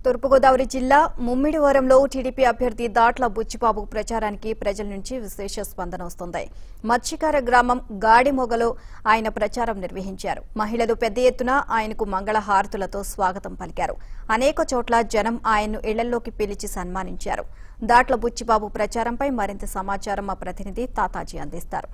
తూర్పుగోదావరి జిల్లా ముమ్మిడివరంలో టీడీపీ అభ్యర్థి దాట్ల బుచ్చిబాబు ప్రచారానికి ప్రజల నుంచి విశేష స్పందన వస్తుంది మత్స్యకార గ్రామం గాడిమొగలో ఆయన ప్రచారం నిర్వహించారు మహిళలు పెద్ద ఎత్తున ఆయనకు మంగళ హారతులతో స్వాగతం పలికారు అనేక చోట్ల జనం ఆయన్ను ఇళ్లలోకి పిలిచి సన్మానించారు దాట్ల బుచ్చిబాబు ప్రచారంపై మరింత సమాచారం మా ప్రతినిధి తాతాజీ అందిస్తారు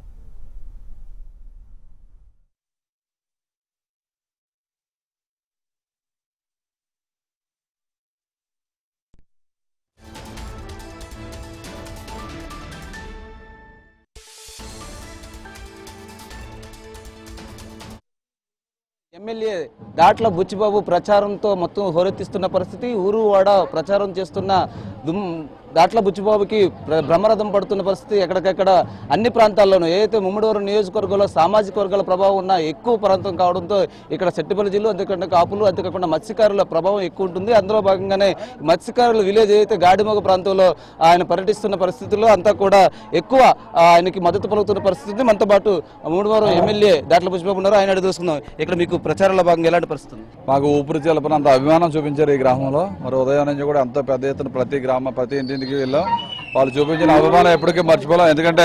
ఎమ్మెల్యే దాట్ల బుచ్చిబాబు ప్రచారంతో మొత్తం హోరెత్తిస్తున్న పరిస్థితి ఊరు వాడ ప్రచారం చేస్తున్న దుమ్ దాట్ల బుచ్చిబాబుకి ప్ర- బ్రహ్మరథం పడుతున్న పరిస్థితి ఎక్కడికెక్కడ అన్ని ప్రాంతాల్లోనూ ఏదైతే ముమ్మడివరం నియోజకవర్గంలో సామాజిక వర్గాల ప్రభావం ఉన్న ఎక్కువ ప్రాంతం కావడంతో ఇక్కడ సెట్టిపల్లి జిల్లా అంతేకాకుండా కాపులు అంతేకాకుండా మత్స్యకారుల ప్రభావం ఎక్కువ ఉంటుంది అందులో భాగంగానే మత్స్యకారుల విలేజ్ ఏదైతే గాడిమొగ ప్రాంతంలో ఆయన పర్యటిస్తున్న పరిస్థితుల్లో అంతా కూడా ఎక్కువ ఆ, ఆయనకి మద్దతు పలుకుతున్న పరిస్థితి మనతో పాటు మూడువారం ఎమ్మెల్యే దాట్ల బుచ్చిబాబు ఉన్నారు ఆయన అడిగి తెలుసుకుందాం ఇక్కడ మీకు ప్రచారంలో భాగంగా ఎలాంటి పరిస్థితి ఉంది? మాకు ఊపిరి చిలపనంత అభిమానం చూపించారు ఈ గ్రామంలో మరి ఉదయం నుంచి కూడా ఎంతో పెద్ద ఎత్తున ప్రతి గ్రామ ప్రతి ఇంటింటికి వెళ్ళాం వాళ్ళు చూపించిన అభిమానం ఎప్పటికీ మర్చిపోలేం ఎందుకంటే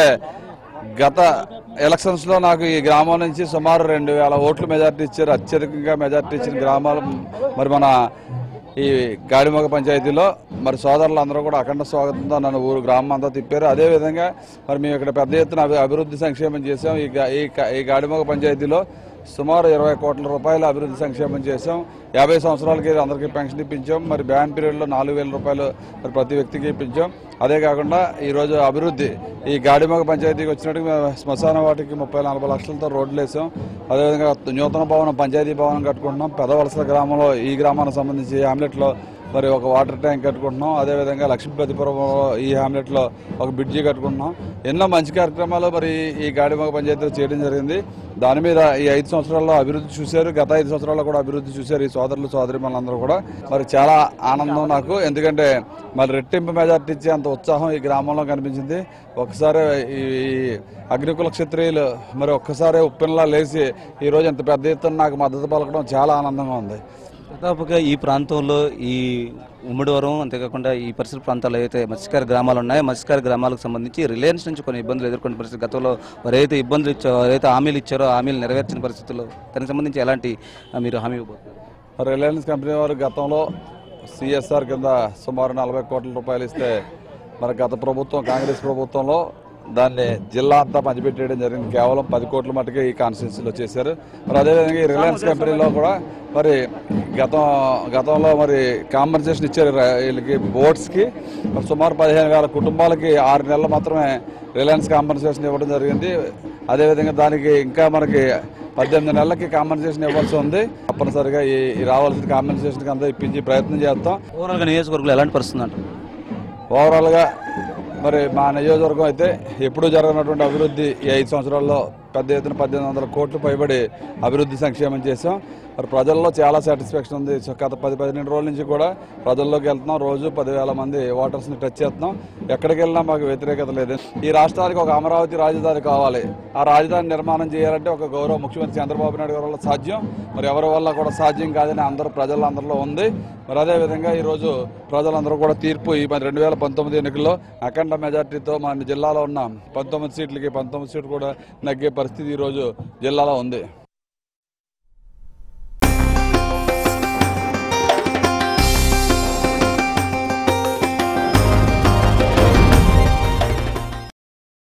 గత ఎలక్షన్స్ లో నాకు ఈ గ్రామం నుంచి సుమారు రెండు వేల ఓట్లు మెజార్టీ ఇచ్చారు అత్యధికంగా మెజార్టీ ఇచ్చిన గ్రామాలు మరి మన ఈ గాడిమొగ పంచాయతీలో మరి సోదరులు అందరూ కూడా అఖండ స్వాగతంతో నన్ను ఊరు గ్రామం అంతా తిప్పారు అదే విధంగా మరి మేము ఇక్కడ పెద్ద ఎత్తున అభి- అభివృద్ధి సంక్షేమం చేసాం ఈ గా- ఈ క- ఈ గాడిమొగ పంచాయతీలో సుమారు ఇరవై కోట్ల రూపాయల అభివృద్ధి సంక్షేమం చేసాం యాభై సంవత్సరాలకి అందరికీ పెన్షన్ ఇప్పించాం మరి బ్యాన్ పీరియడ్లో నాలుగు వేల రూపాయలు మరి ప్రతి వ్యక్తికి ఇప్పించాం అదే కాకుండా ఈరోజు అభివృద్ధి ఈ గాడిమొగ పంచాయతీకి వచ్చినట్టుగా మేము శ్మశాన వాటికి ముప్పై నలభై లక్షలతో రోడ్లు వేసాం అదేవిధంగా నూతన భవనం పంచాయతీ భవనం కట్టుకుంటున్నాం పెదవలస గ్రామంలో ఈ గ్రామానికి సంబంధించి హామ్లెట్లో మరి ఒక వాటర్ ట్యాంక్ కట్టుకుంటున్నాం అదేవిధంగా లక్ష్మీపతిపురంలో ఈ హామ్లెట్లో ఒక బ్రిడ్జి కట్టుకుంటున్నాం ఎన్నో మంచి కార్యక్రమాలు మరి ఈ గాడిమొగ పంచాయతీలో చేయడం జరిగింది దాని మీద ఈ ఐదు సంవత్సరాల్లో అభివృద్ధి చూశారు గత ఐదు సంవత్సరాల్లో కూడా అభివృద్ధి చూశారు ఈ సోదరులు సోదరి అందరూ కూడా మరి చాలా ఆనందం నాకు ఎందుకంటే మరి రెట్టింపు మెజార్టీ ఇచ్చే అంత ఉత్సాహం ఈ గ్రామంలో కనిపించింది ఒకసారి ఈ ఈ అగ్నికుల క్షత్రియులు మరి ఒక్కసారి ఉప్పెనలా లేచి ఈ రోజు ఇంత పెద్ద ఎత్తున నాకు మద్దతు పలకడం చాలా ఆనందంగా ఉంది దాదాపుగా ఈ ప్రాంతంలో ఈ ఉమ్మడివరం అంతేకాకుండా ఈ పరిసర ప్రాంతాల్లో అయితే మత్స్యకార గ్రామాలు ఉన్నాయో మత్స్యకార గ్రామాలకు సంబంధించి రిలయన్స్ నుంచి కొన్ని ఇబ్బందులు ఎదుర్కొన్న పరిస్థితి గతంలో వారు ఏదైతే ఇబ్బందులు ఇచ్చారో ఏదైతే హామీలు ఇచ్చారో ఆ హామీలు నెరవేర్చిన పరిస్థితుల్లో దానికి సంబంధించి ఎలాంటి ఆ, మీరు హామీ ఇవ్వబోతున్నారు రిలయన్స్ కంపెనీ వారు గతంలో సిఎస్ఆర్ కింద సుమారు నలభై కోట్ల రూపాయలు ఇస్తే మరి గత ప్రభుత్వం కాంగ్రెస్ ప్రభుత్వంలో దాన్ని జిల్లా అంతా పంచిపెట్టేయడం జరిగింది కేవలం పది కోట్ల మటుకే ఈ కాన్స్టిట్యూన్సీలో చేశారు మరి అదేవిధంగా ఈ రిలయన్స్ కంపెనీలో కూడా మరి గతం గతంలో మరి కాంపన్సేషన్ ఇచ్చారు ర- వీళ్ళకి బోట్స్కి మరి సుమారు పదిహేను వేల కుటుంబాలకి ఆరు నెలలు మాత్రమే రిలయన్స్ కాంపన్సేషన్ ఇవ్వడం జరిగింది అదేవిధంగా దానికి ఇంకా మనకి పద్దెనిమిది నెలలకి కాంపన్సేషన్ ఇవ్వాల్సి ఉంది తప్పనిసరిగా ఈ ఈ రావాల్సిన కాంపన్సేషన్ అంతా ఇప్పించి ప్రయత్నం చేస్తాం ఓవరాల్గా నియోజకవర్గంలో ఎలాంటి పరిస్థితి అంటారు ఓవరాల్గా మరి మా నియోజకవర్గం అయితే ఎప్పుడూ జరగనటువంటి అభివృద్ధి ఈ ఐదు సంవత్సరాల్లో పెద్ద ఎత్తున పద్దెనిమిది వందల కోట్లు పైబడి అభివృద్ధి సంక్షేమం చేశాం మరి ప్రజల్లో చాలా సాటిస్ఫాక్షన్ ఉంది సో గత పది పదిహేను రోజుల నుంచి కూడా ప్రజల్లోకి వెళ్తున్నాం రోజు పదివేల మంది ఓటర్స్ని టచ్ చేస్తున్నాం ఎక్కడికి వెళ్ళినా మాకు వ్యతిరేకత లేదు ఈ రాష్ట్రానికి ఒక అమరావతి రాజధాని కావాలి ఆ రాజధాని నిర్మాణం చేయాలంటే ఒక గౌరవ ముఖ్యమంత్రి చంద్రబాబు నాయుడు గారి వల్ల సాధ్యం మరి ఎవరి వల్ల కూడా సాధ్యం కాదని అందరూ ప్రజలందరిలో ఉంది మరి అదేవిధంగా ఈరోజు ప్రజలందరూ కూడా తీర్పు ఈ మరి రెండు వేల పంతొమ్మిది ఎన్నికల్లో అఖండ మెజార్టీతో మన జిల్లాలో ఉన్న పంతొమ్మిది సీట్లకి పంతొమ్మిది సీట్లు కూడా నగ్గే పరిస్థితి ఈరోజు జిల్లాలో ఉంది